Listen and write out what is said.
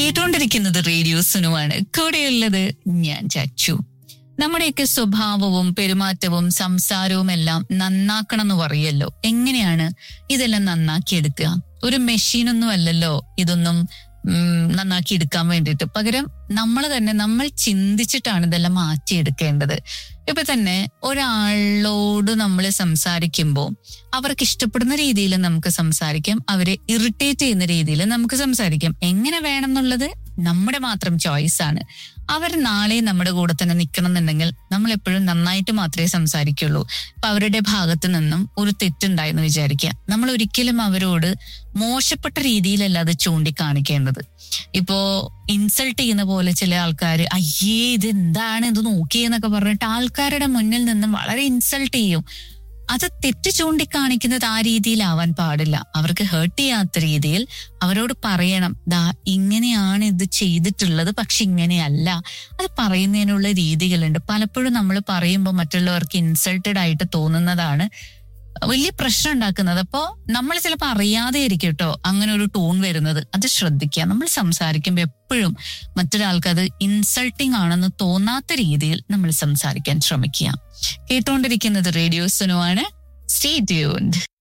കേട്ടുകൊണ്ടിരിക്കുന്നത് റേഡിയോ സുനുവാണ് കൂടെയുള്ളത് ഞാൻ ചച്ചു നമ്മുടെയൊക്കെ സ്വഭാവവും പെരുമാറ്റവും സംസാരവും എല്ലാം നന്നാക്കണം എന്ന് പറയല്ലോ എങ്ങനെയാണ് ഇതെല്ലാം നന്നാക്കിയെടുക്കുക ഒരു മെഷീനൊന്നും അല്ലല്ലോ ഇതൊന്നും ഉം, നന്നാക്കി എടുക്കാൻ വേണ്ടിയിട്ട് പകരം നമ്മൾ തന്നെ നമ്മൾ ചിന്തിച്ചിട്ടാണ് ഇതെല്ലാം മാറ്റിയെടുക്കേണ്ടത് ഇപ്പൊ തന്നെ ഒരാളോട് നമ്മൾ സംസാരിക്കുമ്പോൾ അവർക്ക് ഇഷ്ടപ്പെടുന്ന രീതിയിൽ നമുക്ക് സംസാരിക്കാം അവരെ ഇറിറ്റേറ്റ് ചെയ്യുന്ന രീതിയിൽ നമുക്ക് സംസാരിക്കാം എങ്ങനെ വേണം എന്നുള്ളത് നമ്മുടെ മാത്രം ചോയ്സ് ആണ് അവർ നാളെ നമ്മുടെ കൂടെ തന്നെ നിൽക്കണം എന്നുണ്ടെങ്കിൽ നമ്മൾ എപ്പോഴും നന്നായിട്ട് മാത്രമേ സംസാരിക്കുള്ളൂ ഇപ്പൊ അവരുടെ ഭാഗത്ത് നിന്നും ഒരു തെറ്റുണ്ടായെന്ന് വിചാരിക്കുക നമ്മൾ ഒരിക്കലും അവരോട് മോശപ്പെട്ട രീതിയിലല്ല അത് ചൂണ്ടിക്കാണിക്കേണ്ടത് ഇപ്പോ ഇൻസൾട്ട് ചെയ്യുന്ന പോലെ ചില ആൾക്കാർ അയ്യേ ഇത് എന്താണ് ഇത് നോക്കിയെന്നൊക്കെ പറഞ്ഞിട്ട് ആൾക്കാരുടെ മുന്നിൽ നിന്നും വളരെ ഇൻസൾട്ട് ചെയ്യും അത് തെറ്റ് ചൂണ്ടിക്കാണിക്കുന്നത് ആ രീതിയിലാവാൻ പാടില്ല അവർക്ക് ഹേർട്ട് ചെയ്യാത്ത രീതിയിൽ അവരോട് പറയണം ദാ ഇങ്ങനെയാണ് ഇത് ചെയ്തിട്ടുള്ളത് പക്ഷെ ഇങ്ങനെയല്ല അത് പറയുന്നതിനുള്ള രീതികളുണ്ട് പലപ്പോഴും നമ്മൾ പറയുമ്പോൾ മറ്റുള്ളവർക്ക് ഇൻസൾട്ടഡ് ആയിട്ട് തോന്നുന്നതാണ് വലിയ പ്രശ്നം ഉണ്ടാക്കുന്നത് അപ്പോ നമ്മൾ ചിലപ്പോൾ അറിയാതെ ആയിരിക്കും കേട്ടോ അങ്ങനെ ഒരു ടോൺ വരുന്നത് അത് ശ്രദ്ധിക്കുക നമ്മൾ സംസാരിക്കുമ്പോൾ എപ്പോഴും മറ്റൊരാൾക്ക് അത് ഇൻസൾട്ടിങ് ആണെന്ന് തോന്നാത്ത രീതിയിൽ നമ്മൾ സംസാരിക്കാൻ ശ്രമിക്കുക കേട്ടുകൊണ്ടിരിക്കുന്നത് റേഡിയോ സുനുവാണ് സ്റ്റേ ട്യൂൺഡ്